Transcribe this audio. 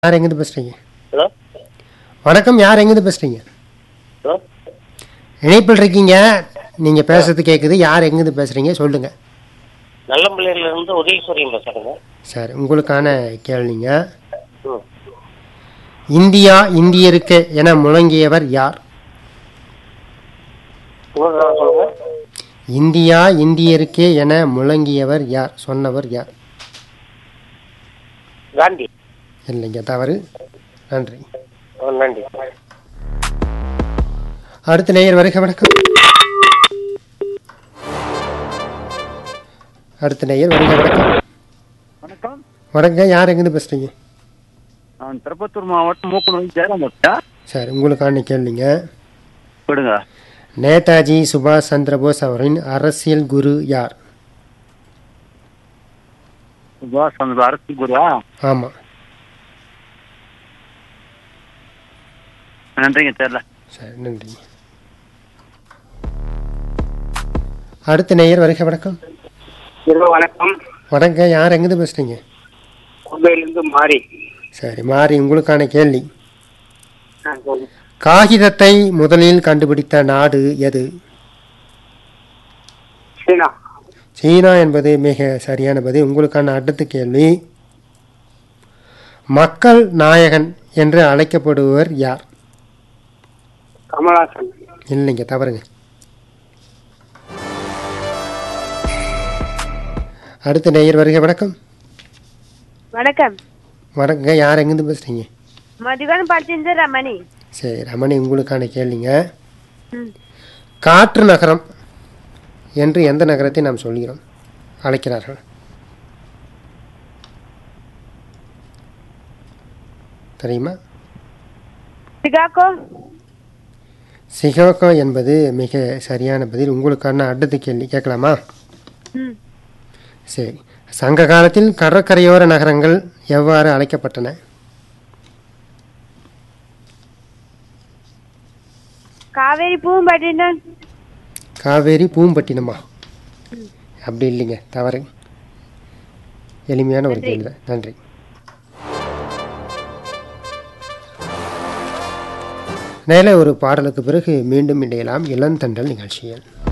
யார் எங்கேருந்து பேசுறீங்க ஹலோ வணக்கம் யார் எங்கேருந்து பேசுறீங்க ஹலோ இணைப்பில் இருக்கீங்க நீங்க பேசுறது கேட்குது யார் எங்கேருந்து பேசுறீங்க சொல்லுங்க நல்லம்பிள்ளையில இருந்து உதயசூரியன் பேசுறேங்க சரி உங்களுக்கான கேள்விங்க ம் இந்தியா இந்தியருக்கு என முழங்கியவர் யார் உங்களுக்கு சொல்லுங்க இந்தியா இந்தியருக்கே என முழங்கியவர் யார் சொன்னவர் யார் காந்தி இல்லைங்க தவறு நன்றி ஆ, நன்றி அடுத்த நேயர் வருக வணக்கம் அடுத்த நேயர் வருக வணக்கம் வணக்கம் வணக்கம் யார் எங்கேருந்து பேசுறீங்க நான் திருப்பத்தூர் மாவட்டம் மூக்கனூர் ஜெயராம் வட்டா சரி உங்களுக்கான கேள்விங்க விடுங்க நேதாஜி சுபாஷ் சந்திரபோஸ் அவரின் அரசியல் குரு யார் சுபாஷ் சந்திர அரசு குருவா ஆமாம் நன்றிங்க தெரியல சரி நன்றி அடுத்த நேயர் வருக வணக்கம் ஹலோ வணக்கம் வணக்கம் யார் எங்கேருந்து பேசுறீங்க மும்பையிலிருந்து மாறி சரி மாறி உங்களுக்கான கேள்வி ஆ, சொல்லுங்க. காகிதத்தை முதலில் கண்டுபிடித்த நாடு எது சீனா சீனா என்பது மிக சரியான பதில் உங்களுக்கான அடுத்த கேள்வி மக்கள் நாயகன் என்று அழைக்கப்படுபவர் யார் கமல்ஹாசன் இல்லைங்க தவறுங்க அடுத்த நேயர் வருக வணக்கம் வணக்கம் வணக்கங்க யார் எங்கேருந்து பேசுறீங்க மதுகன் படிச்சிருந்து ரமணி சரி ரமணி உங்களுக்கான கேள்விங்க ம். காற்று நகரம் என்று எந்த நகரத்தை நாம் சொல்கிறோம் அழைக்கிறார்கள் தெரியுமா சிகாகோ சிகாகோ என்பது மிக சரியான பதில் உங்களுக்கான அடுத்த கேள்வி கேட்கலாமா ம் சரி சங்க காலத்தில் கடற்கரையோர நகரங்கள் எவ்வாறு அழைக்கப்பட்டன காவேரி பூம்பட்டினம் காவேரி பூம்பட்டினமா அப்படி இல்லைங்க தவறு எளிமையான ஒரு கேள்வி தான். நன்றி நேரில் ஒரு பாடலுக்கு பிறகு மீண்டும் இணையலாம் இளந்தண்டல் நிகழ்ச்சியில்